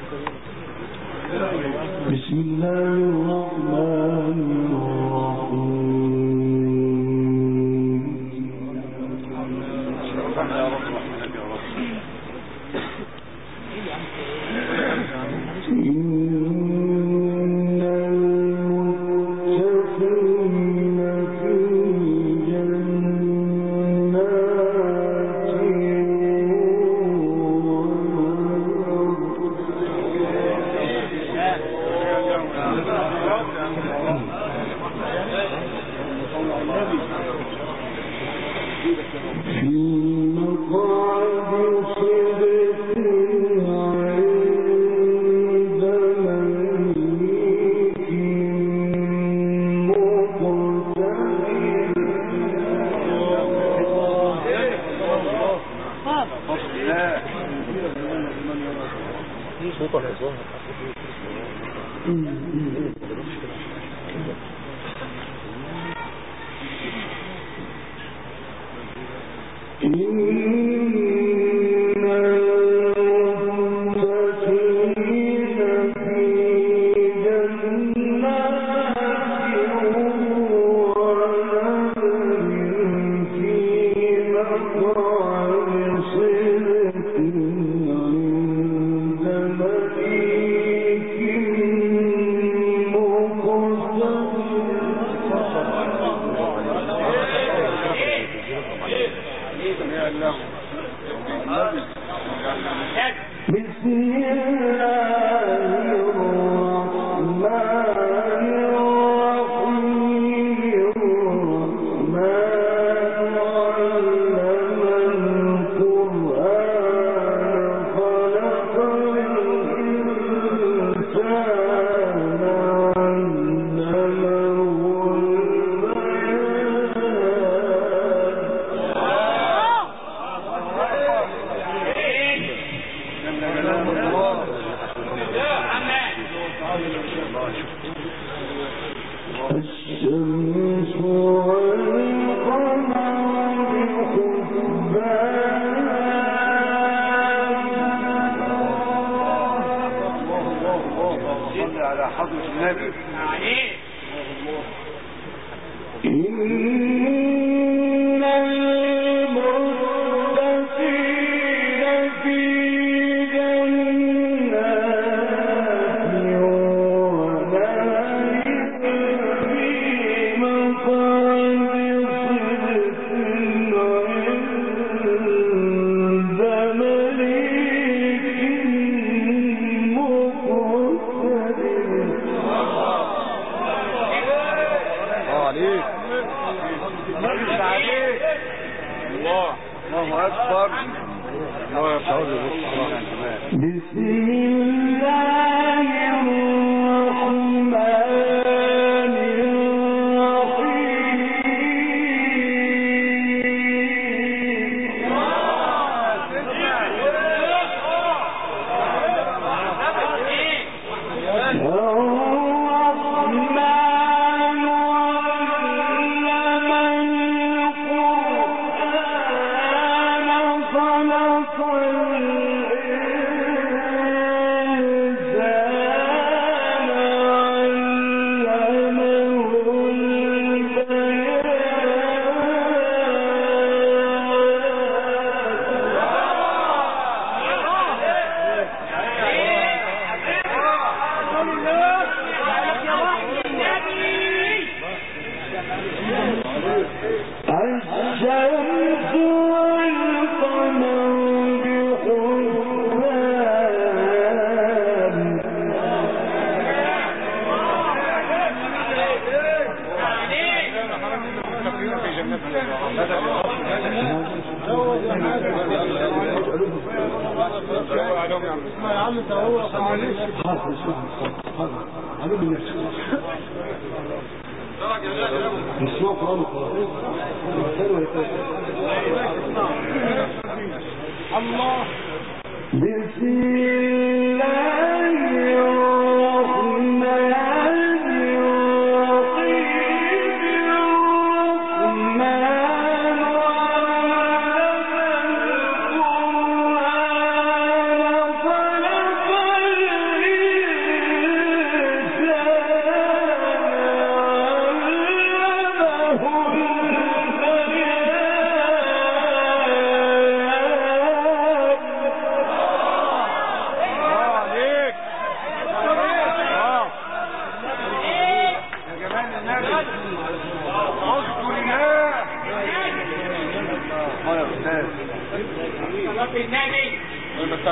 بسم الله الرحمن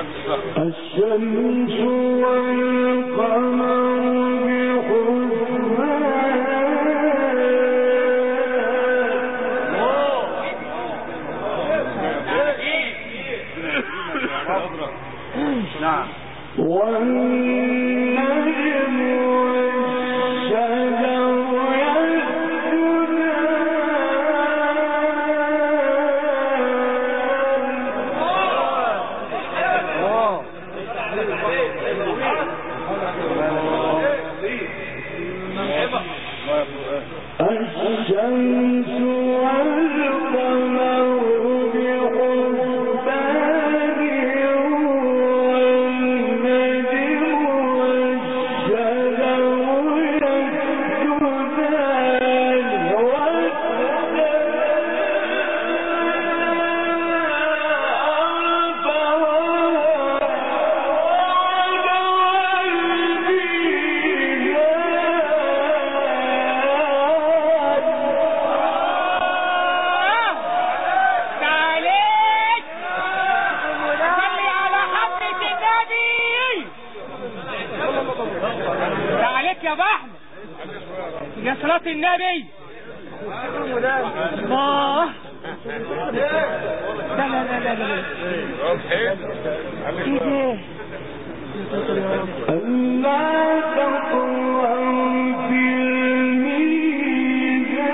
الشمس والقمر بحسبان نعم والنجم والشجر يسجدان الشمس والقمر بحسبان والنجم والشجر يسجدان تعاليك صلي على حضرة النبي تعاليك يا بحر يا صلاة النبي الله لا لا لا لا لا ايه ده ألا تطغوا في الميزان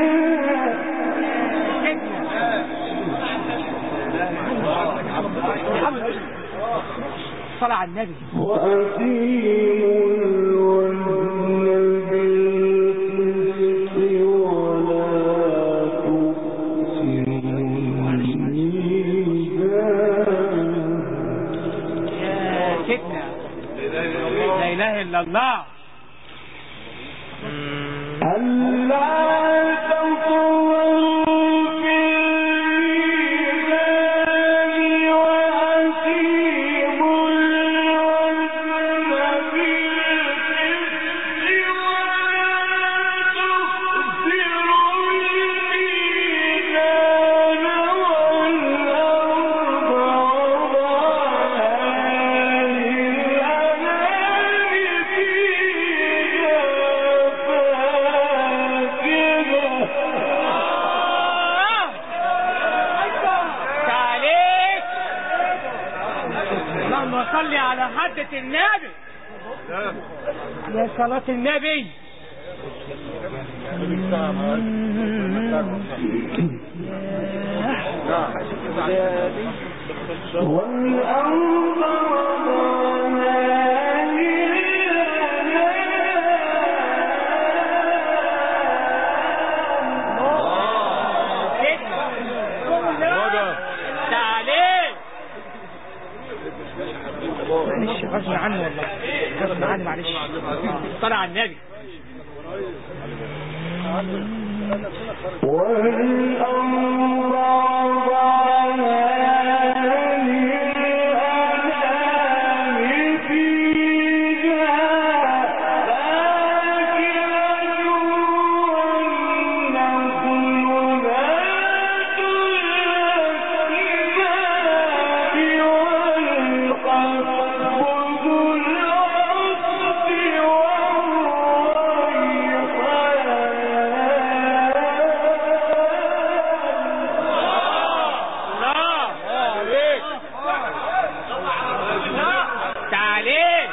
صلاة على النبي وأقيموا الوزن بالقسط ولا تخسروا الميزان يا سيدنا لا اله الا الله ألا تطغوا في الميزان وأقيموا الوزن بالقسط ولا تخسروا الميزان والأرض وضعها للأنام فيها تعاليك اللهم صل على حضرة النبي يا صلاة النبي والأرض وضعها تعاليك معلش غصب عنه والله غصب عنه معلش صل على النبي والأرض وضعها للأنام فيها فاكهة والنخل ذات الأكمام والقصب ذو العصف والريحان تعاليك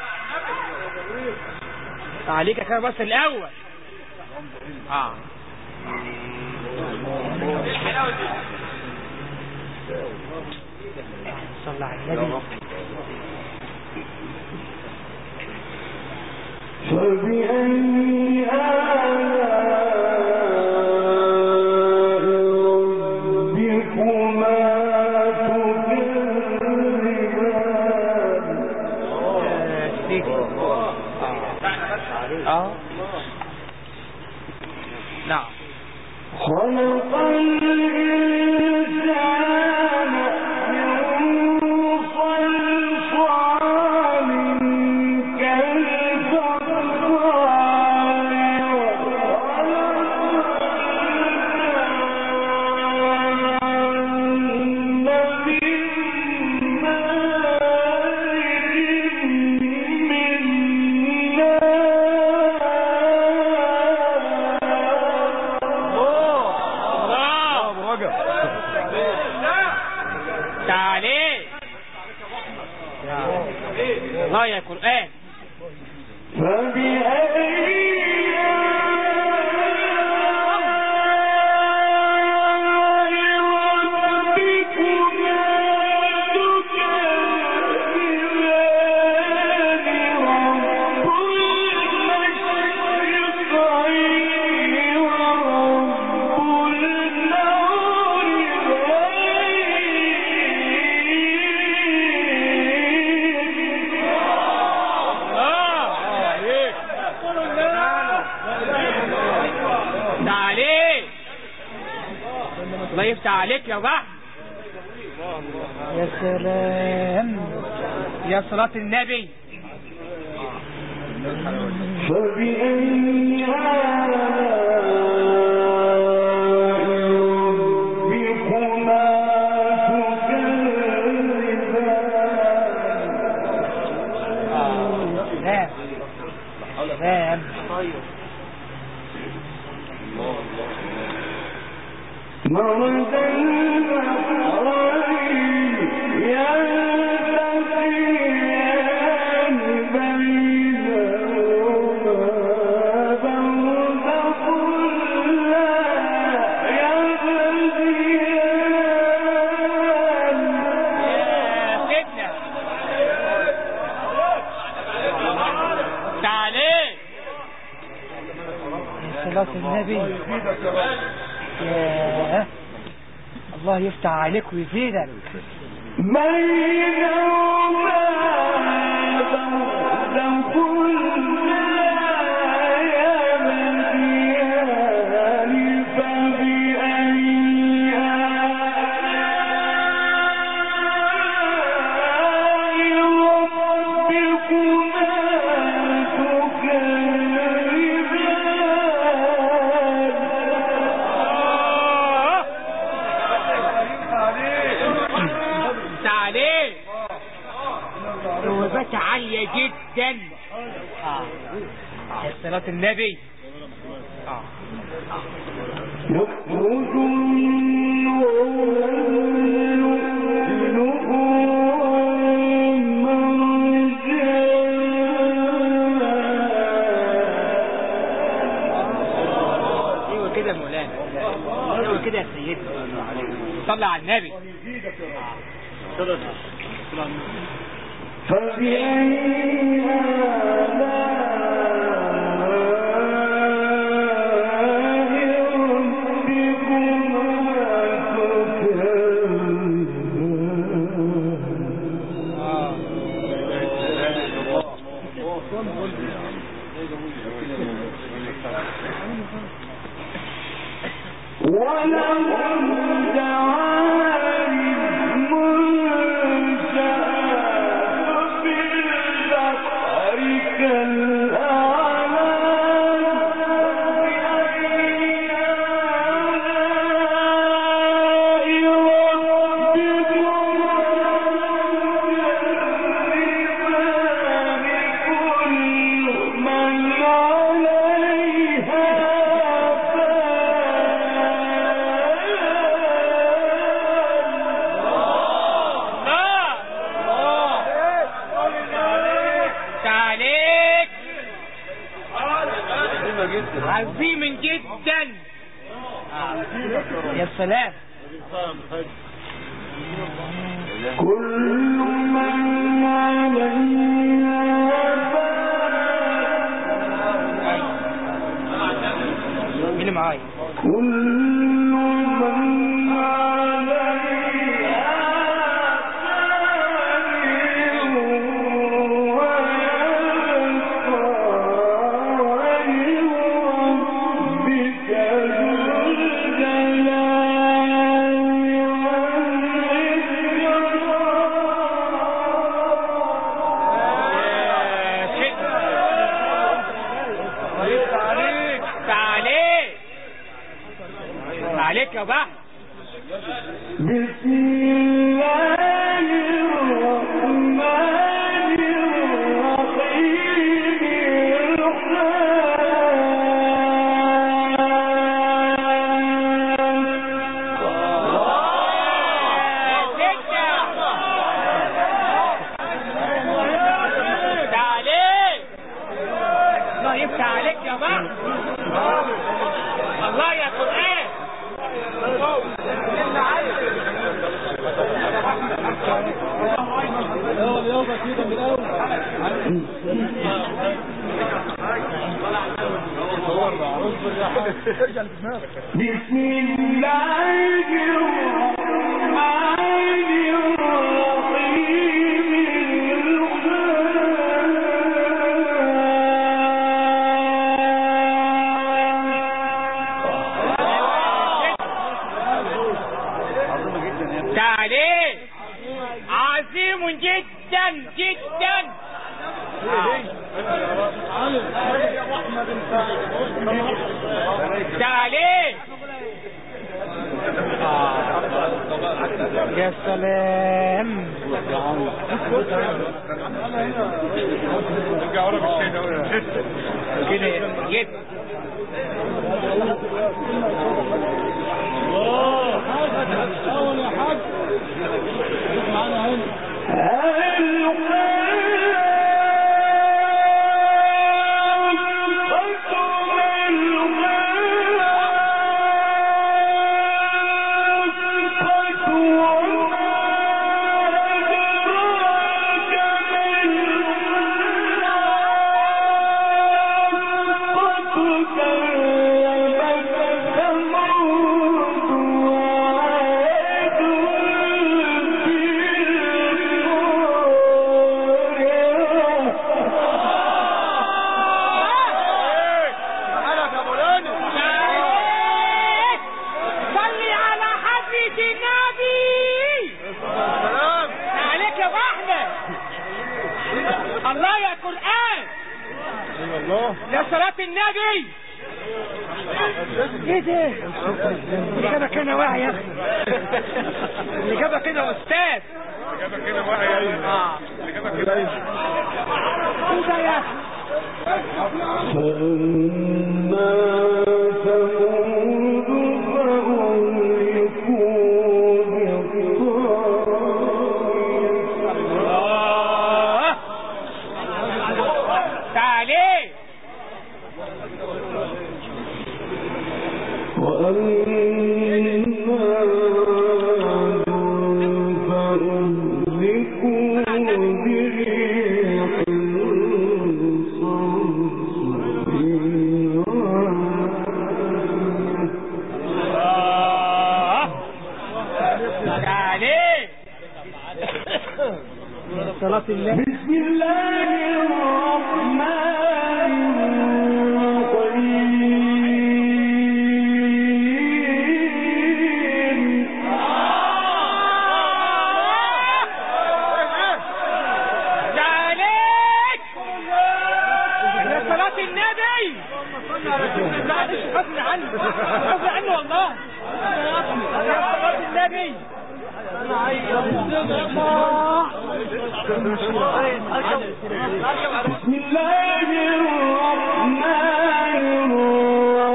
تعاليك كده بس الاول اه صلى على النبي فبأي آلاء ربكما تكذبان اه نعم خلق الإنسان من صلصال كالفخار وخلق الجن من الله يا قرآن فبأي ده عليك الله يفتح عليك يا بحر يا سلام يا صلاة النبي فبأي آلاء ربكما تكذبان سلام سلام مرد البحرين يلتقيان بينهما برزخ لا يبغيان يا سيدنا ده عليك يا صلاة النبي يا الله يفتح عليك ويزيدك بينهما برزخ لا يبغيان فبأي آلاء ربكما تكذبان ده عليك ثوابات عالية جدا آه. يا صلاة النبي آه. يخرج اللؤلؤ والمرجان ايوه كده يا مولانا ايوه كده يا سيدنا صلى على النبي فبأي آلاء ربكما تكذبان ولهم دعائم منشآت في البحر كالأعلام بأي آلاء ربكما تكذبان كل من عليها تعاليك عظيم جدا يا سلام كل من عليها مين اللي معايا كل من عليها فان ويبقى وجه ربك ذو الجلال تعاليك تعاليك تعاليك يا بحر بسم الله الرحمن الرحيم الرحمن بسم الله الرحمن الرحيم تعليل عظيم جدا جدا تعليل يا سلام كده جدا تعليل صلي على حضرة النبي عليك يا ابو احمد الله يا قرآن يا صلاة النبي ايه ده اللي جابك هنا واعي يا اخي اللي جابك كده استاذ ايه ده يا اخي فأما ثمود فأهلكوا بالطاغية تعليل وأما عاد فأهلكوا بريح صرصر تعليل صلاة الله بسم الله الرحمن الرحيم تعليل يا صلاة النبي معلش غصب عني غصب عني والله يا صلاة النبي بسم الله الرحمن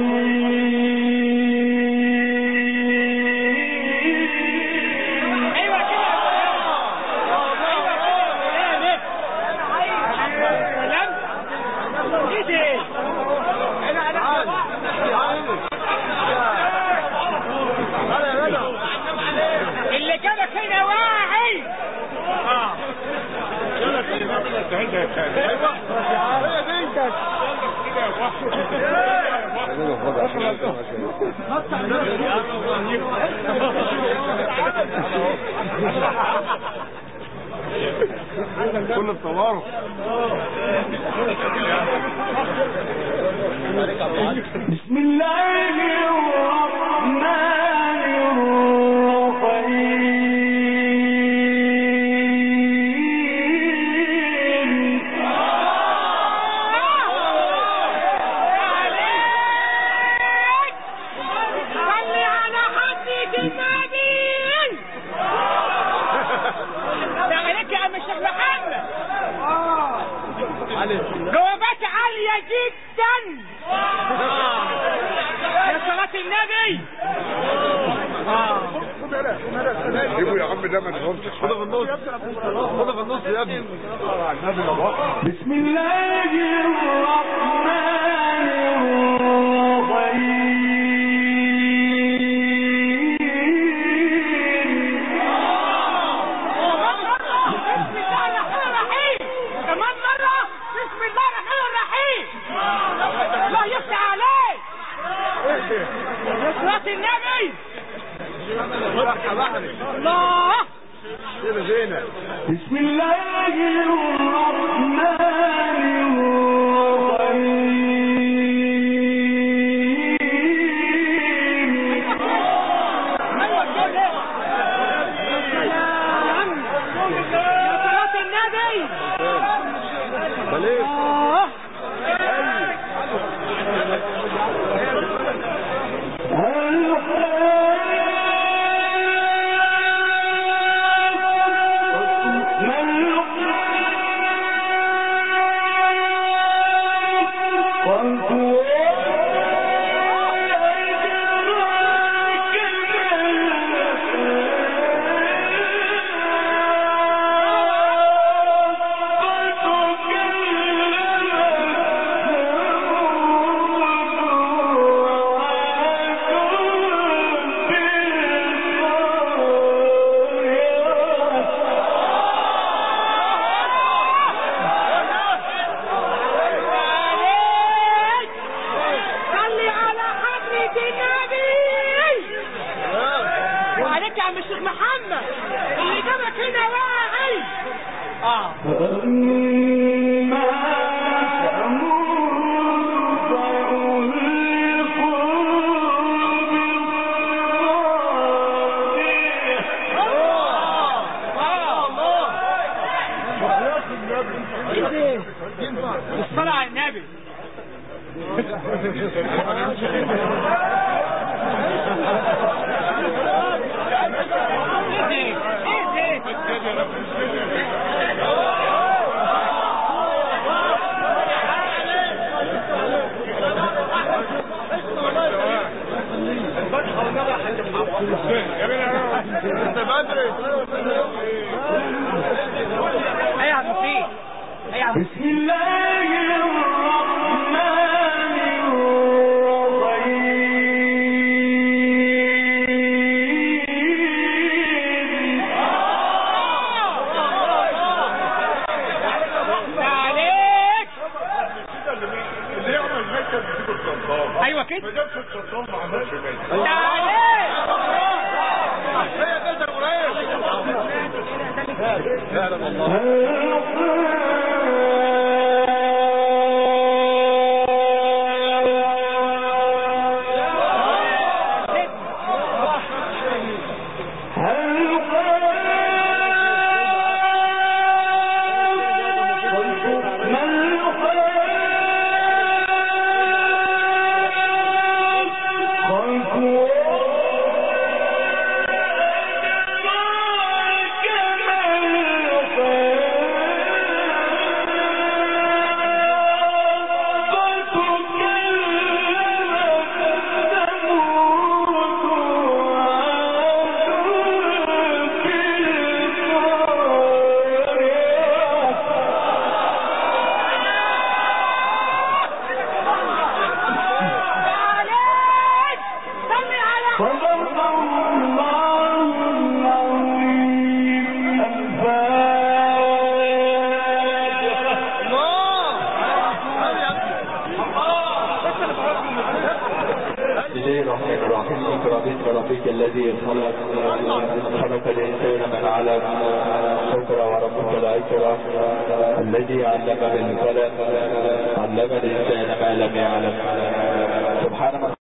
الرحيم ايوه كده ايوه كده سلام ايه ده انا انا اللي جابك هنا واعي اه كل الطوارئ بسم الله الرحمن الرحيم عليك صلي على حضرة النبي ده عليك يا عم الشيخ محمد جوابات عالية جدا يا صلاة النبي جيبوا يا عم ده ما تفهمش خدها في النص خدها في النص يا ابني بسم الله الرحمن الرحيم بسم الله الرحمن الرحيم ايوه كده يا سلام يا صلاة النبي آه. عليك صلي على حضرة النبي وعليك يا عم الشيخ محمد اللي جابك هنا واعي اه الصلاة على النبي ايه ده؟ ايه ده؟ ايه يا عم فيه ايه يا عم بسم الله الرحمن الرحيم عليك اللي يعمل ميتة بيجيب السلطان ايوه كده ما جابش السلطان ما عملش ميتة عليك هي كده قريب لا لا والله عليك صلي على صدق الله العظيم الفاتحة بسم الله الرحمن الرحيم اقرا باسم ربك الذي خلق خلق الانسان من علق اقرا وربك الاكرم الذي علم بالقلم علم الانسان ما لم يعلم سبحان من